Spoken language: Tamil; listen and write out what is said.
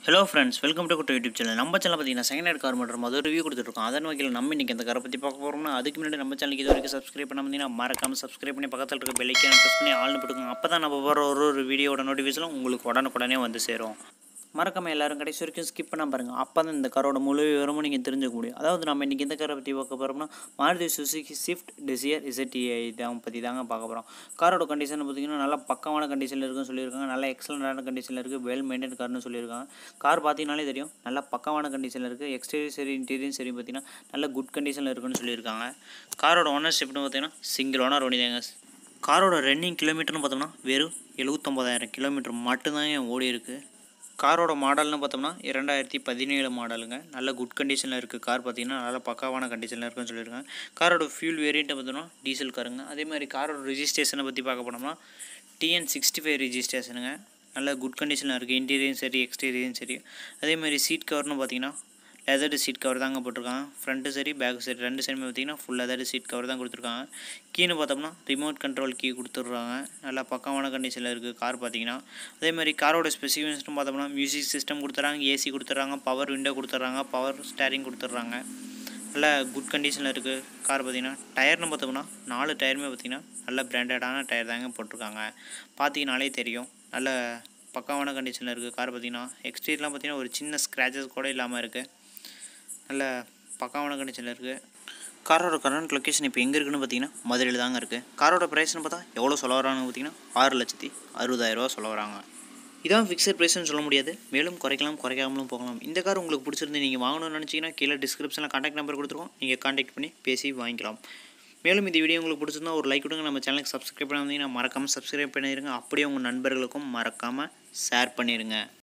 ஹலோ ஃப்ரெண்ட்ஸ் வெல்கம் டு குட்டு யூடியூப் சேனல் நம்ம சேனல் பார்த்தீங்கன்னா செகண்ட் ஹேண்ட் கார் மட்டும் அது ரிவ்யூ கொடுத்துருக்கோம் அதன் வகையில் நம்ம இன்றைக்கி அந்த காரை பற்றி பார்க்க போகிறோம்னா அதுக்கு முன்னாடி நம்ம சேனலுக்கு இது வரைக்கும் சப்ஸ்கிரைப் பண்ண பார்த்தீங்கன்னா மறக்காமல் சப்ஸ்கிரைப் பண்ணி பக்கத்தில் இருக்க பெல்லைக்கான ப்ரெஸ் பண்ணி ஆள்னு போட்டுக்கோங்க அப்போ தான் நம்ம போகிற ஒரு ஒரு வீடியோட நோட்டிஃபிகேஷன் உங்களுக்கு உடனுக்குடனே வந்து சேரும் மறக்காமல் எல்லாரும் கடைசி வரைக்கும் ஸ்கிப் பண்ண பாருங்கள் அப்போ தான் இந்த காரோட முழு விவரமும் நீங்கள் தெரிஞ்சுக்க முடியும் அதாவது நம்ம இன்றைக்கி இந்த காரை பற்றி பார்க்க போகிறோம்னா Maruti Suzuki Swift Dzire ZDI தான் பற்றி தாங்க பார்க்க போகிறோம் காரோட கண்டிஷன் பார்த்தீங்கன்னா நல்லா பக்கமான கண்டிஷனில் இருக்குன்னு சொல்லியிருக்காங்க நல்லா எக்ஸலண்டான கண்டிஷனில் இருக்குது வெல் மெயின்டைன் கார்னு சொல்லியிருக்காங்க கார் பார்த்தீங்கனாலே தெரியும் நல்லா பக்கமான கண்டிஷனில் இருக்குது எக்ஸ்டீரியர் சரி இன்டீரியர் சரி பார்த்தீங்கன்னா நல்ல குட் கண்டிஷனில் இருக்குன்னு சொல்லியிருக்காங்க காரோட ஓனர்ஷிப்னு பார்த்தீங்கன்னா சிங்கிள் ஓனர் ஒன்றிதாங்க காரோட ரன்னிங் கிலோமீட்டர்னு பார்த்தோம்னா வெறும் எழுபத்தொம்பதாயிரம் கிலோமீட்டர் மட்டும்தான் ஏன் ஓடி இருக்குது காரோட மாடல்னு பார்த்தோம்னா இரண்டாயிரத்தி பதினேழு மாடலுங்க நல்ல குட் கண்டிஷனில் இருக்குது கார் பார்த்தீங்கன்னா நல்ல பக்காவான கண்டிஷனில் இருக்குன்னு சொல்லியிருக்காங்க காரோட ஃபியூல் வேரியண்ட்டை பார்த்தோம்னா டீசல் காருங்க அதே மாதிரி காரோட ரிஜிஸ்ட்ரேஷனை பற்றி பார்க்க போனோம்னா டிஎன் சிக்ஸ்டி ஃபைவ் ரிஜிஸ்ட்ரேஷனுங்க நல்ல குட் கண்டிஷனில் இருக்குது இன்டீரியரும் சரி எக்ஸ்டீரியரும் சரி அதே மாதிரி சீட் கவர்னு பார்த்தீங்கன்னா லெதர்டு சீட் கவர் தாங்க போட்டிருக்காங்க ஃப்ரண்ட்டு சரி பேக் சரி ரெண்டு சைடுமே பார்த்தீங்கன்னா ஃபுல் லெதர்டு சீட் கவர் தான் கொடுத்துருக்காங்க கீன்னு பார்த்தோம்னா ரிமோட் கண்ட்ரோல் கீ கொடுத்துட்றாங்க நல்லா பக்கமான கண்டிஷனில் இருக்குது கார் பார்த்தீங்கன்னா அதே மாதிரி காரோட ஸ்பெசிஃபிகேஷன் பார்த்தோம்னா மியூசிக் சிஸ்டம் கொடுத்துட்றாங்க ஏசி கொடுத்துட்றாங்க பவர் விண்டோ கொடுத்துட்றாங்க பவர் ஸ்டேரிங் கொடுத்துட்றாங்க நல்ல குட் கண்டிஷனில் இருக்குது கார் பார்த்தீங்கன்னா டயர்னு பார்த்தோம்னா நாலு டயருமே பார்த்தீங்கன்னா நல்ல பிராண்டடான டயர் தாங்க போட்டிருக்காங்க பார்த்தீங்கனாலே தெரியும் நல்ல பக்காவான கண்டிஷனில் இருக்குது கார் பார்த்தீங்கன்னா எக்ஸ்டீரியர்லாம் பார்த்தீங்கன்னா ஒரு சின்ன ஸ்க்ராச்சஸ் கூட இல்லாமல் இருக்குது நல்ல பக்காவான கண்டிஷனில் இருக்குது காரோட கரண்ட் லொக்கேஷன் இப்போ எங்கே இருக்குன்னு பார்த்தீங்கன்னா மதுரையில் தாங்க இருக்குது காரோட ப்ரைஸ்னு பார்த்தா எவ்வளோ சொல்ல வராங்கன்னு பார்த்தீங்கன்னா ஆறு லட்சத்தி அறுபதாயிரரூவா சொல்ல வராங்க இதான் ஃபிக்ஸட் ப்ரைஸ்னு சொல்ல முடியாது மேலும் குறைக்கலாம் குறைக்காமலும் போகலாம் இந்த கார் உங்களுக்கு பிடிச்சிருந்து நீங்கள் வாங்கணும்னு நினச்சிங்கன்னா கீழே டிஸ்கிரிப்ஷனில் காண்டாக்ட் நம்பர் கொடுத்துருக்கோம் நீங்கள் காண்டாக்ட் பண்ணி பேசி வாங்கிக்கலாம் மேலும் இந்த வீடியோ உங்களுக்கு பிடிச்சிருந்தா ஒரு லைக் கொடுங்க நம்ம சேனலுக்கு சப்ஸ்கிரைப் பண்ண வந்தீங்கன்னா மறக்காமல் சப்ஸ்கிரைப் பண்ணிடுங்க அப்படியே உங்கள் நண்பர்களுக்கும் மறக்காமல் ஷேர் பண்ணிடுங்க